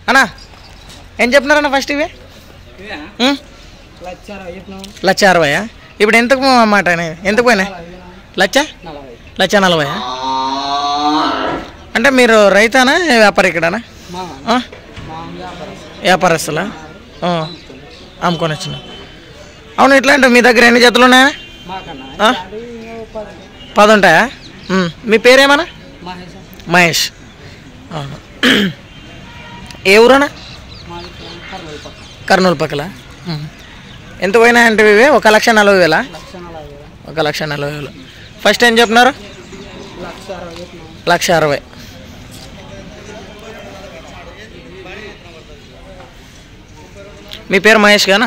అన్నా ఏం చెప్తున్నారన్న ఫస్ట్ ఇవి ఉం? లక్ష అరవయా ఇప్పుడు ఎంతకు అన్నమాట అనేది ఎంతకు పోయినాయి లక్ష లక్ష నలభయా అంటే మీరు రైతానా వ్యాపారి ఇక్కడనా ఆ? వ్యాపారస్తులా ఆ. అమ్ముకొని వచ్చిన అవును ఎట్లా అంటే మీ దగ్గర ఎన్ని జతలు ఉన్నాయా ఆ? పది ఉంటాయా ఉం. మీ పేరేమన్నా మహేష్ అవును ఏ ఊరనా కర్నూలు పక్కల ఉం. ఎంత పోయినా అంటే ఇవి ఒక లక్ష నలభై వేలా ఒక లక్ష నలభై వేలు ఫస్ట్ ఏం చెప్పినారు లక్ష అరవై మీ పేరు మహేష్ గానా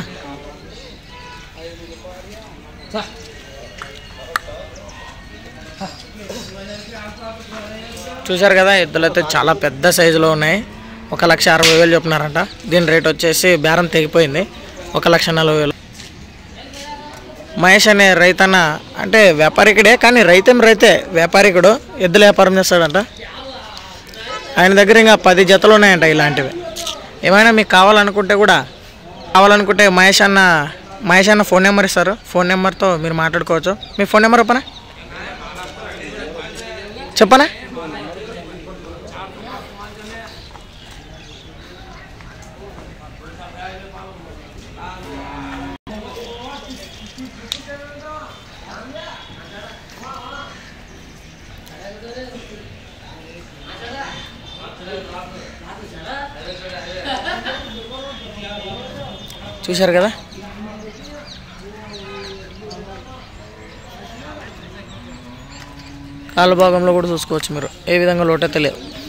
చూశారు కదా ఎద్దులు అయితే చాలా పెద్ద సైజులో ఉన్నాయి ఒక లక్ష అరవై వేలు చెప్తున్నారంట దీని రేట్ వచ్చేసి బేరం తెగిపోయింది ఒక లక్ష నలభై వేలు మహేష్ అనే రైతన్న అంటే వ్యాపారికుడే కానీ రైతేం రైతే వ్యాపారికుడు ఎద్దుల వ్యాపారం చేస్తాడంట ఆయన దగ్గర ఇంకా పది జతలు ఉన్నాయంట ఇలాంటివి ఏమైనా మీకు కావాలనుకుంటే కూడా కావాలనుకుంటే మహేష్ అన్న మహేష్ అన్న ఫోన్ నెంబర్ ఇస్తారు ఫోన్ నెంబర్తో మీరు మాట్లాడుకోవచ్చు మీ ఫోన్ నెంబర్ చెప్పనా చెప్పనా చూశారు కదా కాళ్ళ భాగంలో కూడా చూసుకోవచ్చు మీరు ఏ విధంగా లోటో తెలియదు